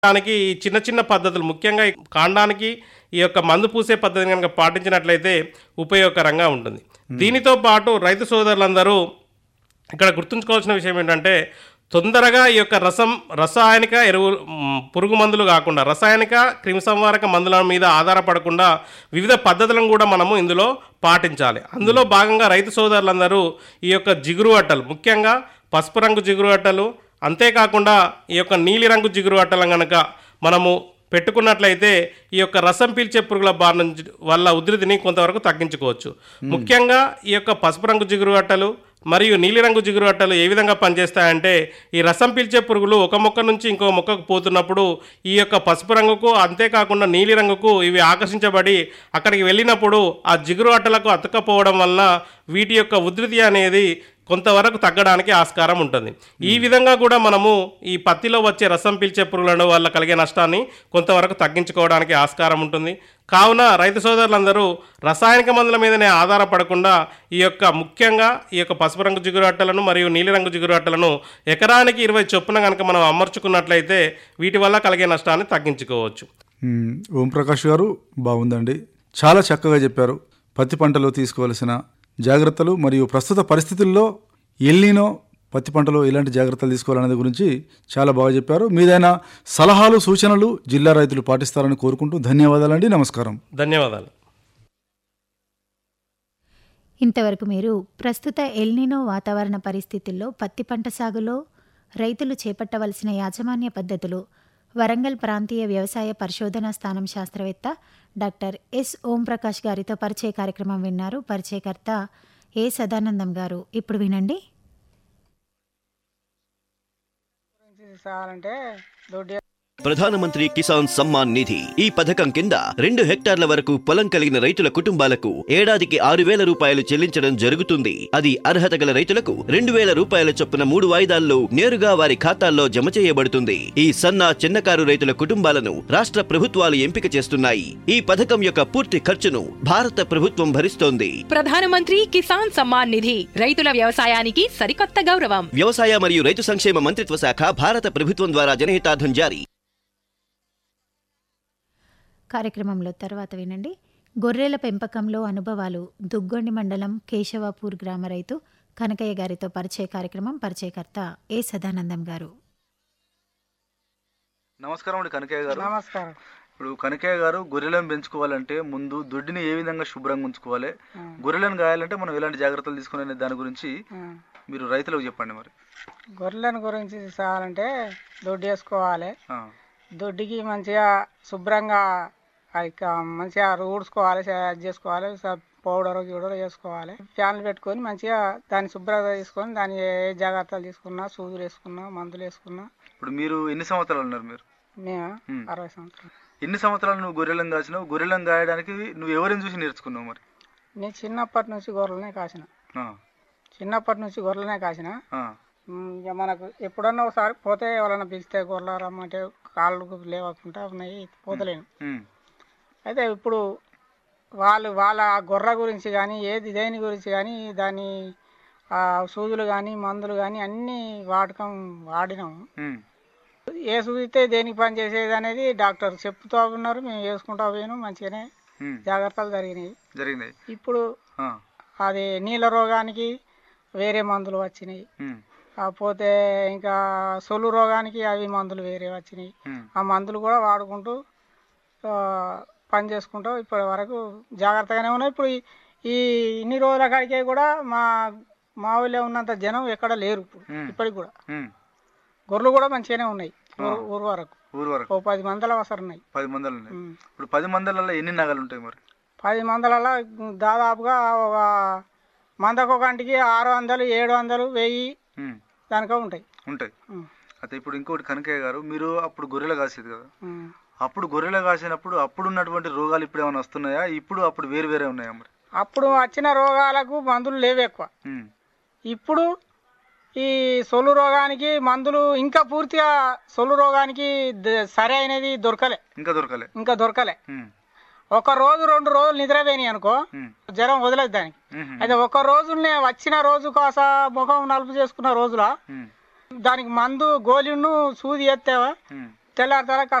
దానికి ఈ చిన్న చిన్న పద్ధతులు ముఖ్యంగా ఈ కాండానికి ఈ యొక్క మందు పూసే పద్ధతిని కనుక పాటించినట్లయితే ఉపయోగకరంగా ఉంటుంది దీనితో పాటు రైతు సోదరులందరూ ఇక్కడ గుర్తుంచుకోవాల్సిన విషయం ఏంటంటే తొందరగా ఈ యొక్క రసం రసాయనిక ఎరువు మ్, పురుగు మందులు కాకుండా రసాయనిక క్రిమిసంహారక మందుల మీద ఆధారపడకుండా వివిధ పద్ధతులను కూడా మనము ఇందులో పాటించాలి అందులో భాగంగా రైతు సోదరులందరూ ఈ యొక్క జిగురు అట్టలు ముఖ్యంగా పసుపు రంగు జిగురు అట్టలు అంతేకాకుండా ఈ యొక్క నీలిరంగు జిగురు అట్టలను కనుక మనము పెట్టుకున్నట్లయితే ఈ యొక్క రసం పీల్చే పురుగుల బారి నుంచి వల్ల ఉధృతిని కొంతవరకు తగ్గించుకోవచ్చు ముఖ్యంగా ఈ యొక్క పసుపు రంగు జిగురు అట్టలు మరియు నీలిరంగు జిగురు అట్టలు ఏ విధంగా పనిచేస్తాయంటే ఈ రసం పీల్చే పురుగులు ఒక మొక్క నుంచి ఇంకో మొక్కకు పోతున్నప్పుడు ఈ యొక్క పసుపు రంగుకు అంతేకాకుండా నీలి రంగుకు ఇవి ఆకర్షించబడి అక్కడికి వెళ్ళినప్పుడు ఆ జిగురు అట్టలకు అతుక్కపోవడం వలన వీటి యొక్క ఉధృతి అనేది కొంతవరకు తగ్గడానికి ఆస్కారం ఉంటుంది ఈ విధంగా కూడా మనము ఈ పత్తిలో వచ్చే రసం పీల్చే పురుగులను వల్ల కలిగే నష్టాన్ని కొంతవరకు తగ్గించుకోవడానికి ఆస్కారం ఉంటుంది కావున రైతు సోదరులందరూ రసాయనిక మందుల మీదనే ఆధారపడకుండా ఈ యొక్క ముఖ్యంగా ఈ యొక్క పసుపు రంగు జిగురు అట్టలను మరియు నీలిరంగు జిగురు అట్టలను ఎకరానికి ఇరవై చొప్పున కనుక మనం అమర్చుకున్నట్లయితే వీటి వల్ల కలిగే నష్టాన్ని తగ్గించుకోవచ్చు మ్మ్. ఓంప్రకాష్ గారు బాగుందండి చాలా చక్కగా చెప్పారు పత్తి పంటలో తీసుకోవాల్సిన జాగ్రత్తలు మరియు ప్రస్తుత పరిస్థితుల్లో ఎల్లినో పత్తి పంటలో ఎలాంటి జాగ్రత్తలు తీసుకోవాలనే గురించి చాలా బాగా చెప్పారు మీదైన సలహాలు సూచనలు జిల్లా రైతులు పాటిస్తారని కోరుకుంటూ ధన్యవాదాలండి నమస్కారం ధన్యవాదాలు ఇంతవరకు మీరు ప్రస్తుత ఎల్నినో వాతావరణ పరిస్థితుల్లో పత్తి పంట సాగులో రైతులు చేపట్టవలసిన యాజమాన్య పద్ధతులు వరంగల్ ప్రాంతీయ వ్యవసాయ పరిశోధనా స్థానం శాస్త్రవేత్త డాక్టర్ ఎస్ ఓంప్రకాష్ గారితో పరిచయ కార్యక్రమం విన్నారు పరిచయకర్త ఏ సదానందం గారు ఇప్పుడు వినండి సాగాలంటే దొడ్డి ప్రధానమంత్రి కిసాన్ సమ్మాన్ నిధి ఈ పథకం కింద రెండు హెక్టార్ల వరకు పొలం కలిగిన రైతుల కుటుంబాలకు ఏడాదికి ఆరు వేల రూపాయలు చెల్లించడం జరుగుతుంది అది అర్హత గల రైతులకు రెండు వేల రూపాయల చొప్పున మూడు వాయిదాల్లో నేరుగా వారి ఖాతాల్లో జమ చేయబడుతుంది ఈ సన్న చిన్నకారు రైతుల కుటుంబాలను రాష్ట్ర ప్రభుత్వాలు ఎంపిక చేస్తున్నాయి ఈ పథకం యొక్క పూర్తి ఖర్చును భారత ప్రభుత్వం భరిస్తోంది ప్రధానమంత్రి కిసాన్ సమ్మాన్ నిధి రైతుల వ్యవసాయానికి సరికొత్త గౌరవం వ్యవసాయ మరియు రైతు సంక్షేమ మంత్రిత్వ శాఖ భారత ప్రభుత్వం ద్వారా జనహితార్థం జారీ కార్యక్రమంలో తర్వాత వినండి గొర్రెల పెంపకంలో అనుభవాలు దుగ్గొండి మండలం కేశవాపూర్ గ్రామ రైతు కనకయ్య గారితో పరిచయ కార్యక్రమం పరిచయకర్త ఏ సదానందం గారు నమస్కారం అండి కనకయ్య గారు నమస్కారం ఇప్పుడు కనకయ్య గారు గొర్రెలను పెంచుకోవాలంటే ముందు దొడ్డిని ఏ విధంగా శుభ్రంగా ఉంచుకోవాలి గొర్రెలను గాయాలంటే మనం ఎలాంటి జాగ్రత్తలు తీసుకునే దాని గురించి మీరు రైతులకు చెప్పండి మరి గొర్రెలను గురించి సాగాలంటే దొడ్డి వేసుకోవాలి ఆ, దొడ్డికి మంచిగా శుభ్రంగా అది క- మంచిగా ఊడ్చుకోవాలి స- చేసుకోవాలి స- పౌడర్ గిడర్ వేసుకోవాలి ఫ్యాన్లు పెట్టుకొని మంచిగా దాన్ని శుభ్రత తీసుకొని దాని ఏ జాగ్రత్తలు తీసుకున్నా సూదులు వేసుకున్నా మందులు వేసుకున్నా ఇప్పుడు మీరు ఎన్ని సంవత్సరాలు ఉన్నారు మీరు మేము మ్. అరవై సంవత్సరాలు ఎన్ని సంవత్సరాలు నువ్వు గొర్రెలను కాసినావు గొర్రెలను గాయడానికి నువ్వు ఎవరిని చూసి నేర్చుకున్నావు మరి నేను చిన్నప్పటి నుంచి గొర్రెలనే కాసిన ఆ, చిన్నప్పటి నుంచి గొర్రెలనే కాసిన ఆ, మ్, ఇక మనకు ఎప్పుడన్నా ఒకసారి పోతే ఎవరైనా పిలిస్తే గొర్రెలు రమ్మంటే కాళ్ళు లేవకుండా ఉన్నాయి పోతలేను ఉమ్, అయితే ఇప్పుడు వాళ్ళు వాళ్ళ ఆ గొర్రె గురించి కానీ ఏది దేని గురించి కానీ దాని ఆ సూదులు కానీ మందులు కానీ అన్నీ వాడకం వాడినాం ఉమ్, ఏ సూదితే దేనికి పని చేసేది అనేది డాక్టర్ చెప్తూ ఉన్నారు మేము వేసుకుంటా పోయినాం మంచిగానే ఉమ్, జాగ్రత్తలు జరిగినాయి జరిగినాయి ఇప్పుడు ఆ, అది నీళ్ళ రోగానికి వేరే మందులు వచ్చినాయి ఉమ్, కాకపోతే ఇంకా సొల్లు రోగానికి అవి మందులు వేరే వచ్చినాయి ఉమ్, ఆ మందులు కూడా వాడుకుంటూ ఆ, పని చేసుకుంటూ ఇప్పటి వరకు జాగ్రత్తగానే ఉన్నాయి ఇప్పుడు ఈ- ఈ ఇన్ని రోజుల కాడికే కూడా మా మా ఊళ్ళో ఉన్నంత జనం ఎక్కడ లేరు ఇప్పుడు మ్. ఇప్పటికి కూడా ఉమ్. గొర్రెలు కూడా మంచిగానే ఉన్నాయి ఊరు ఊరు వరకు ఊరు వరకు ఓ పది మందల వసరు ఉన్నాయి పది మందలు ఉన్నాయి మ్. ఇప్పుడు పది మందలలో ఎన్ని నగలు ఉంటాయి మరి పది మందలలో దాదాపుగా ఒక మందకు ఒక గంటకి ఆరు వందలు ఏడు వందలు వెయ్యి ఉమ్, దానికో ఉంటాయి ఉంటాయి మ్. అయితే ఇప్పుడు ఇంకోటి కనకయ్య గారు మీరు అప్పుడు గొర్రెలు కాసేది కదా మ్. అప్పుడు గొర్రెలు కాసినప్పుడు అప్పుడు ఉన్నటువంటి రోగాలు ఇప్పుడు ఏమైనా వస్తున్నాయా ఇప్పుడు అప్పుడు వేరు వేరే ఉన్నాయా మరి అప్పుడు వచ్చిన రోగాలకు మందులు లేవు ఎక్కువ ఉమ్, ఇప్పుడు ఈ సొల్లు రోగానికి మందులు ఇంకా పూర్తిగా సొల్లు రోగానికి ద- సరైనది దొరకలే ఇంకా దొరకలే ఇంకా దొరకలే ఉమ్, ఒక రోజు రెండు రోజులు నిద్రపోయినాయి అనుకో ఉమ్, జ్వరం వదలదు దానికి ఉమ్, అయితే ఒక రోజునే వచ్చిన రోజు కాస ముఖం నలుపు చేసుకున్న రోజుల ఉమ్, దానికి మందు గోళీను సూది ఎత్తేవా ఉమ్, తెల్లారి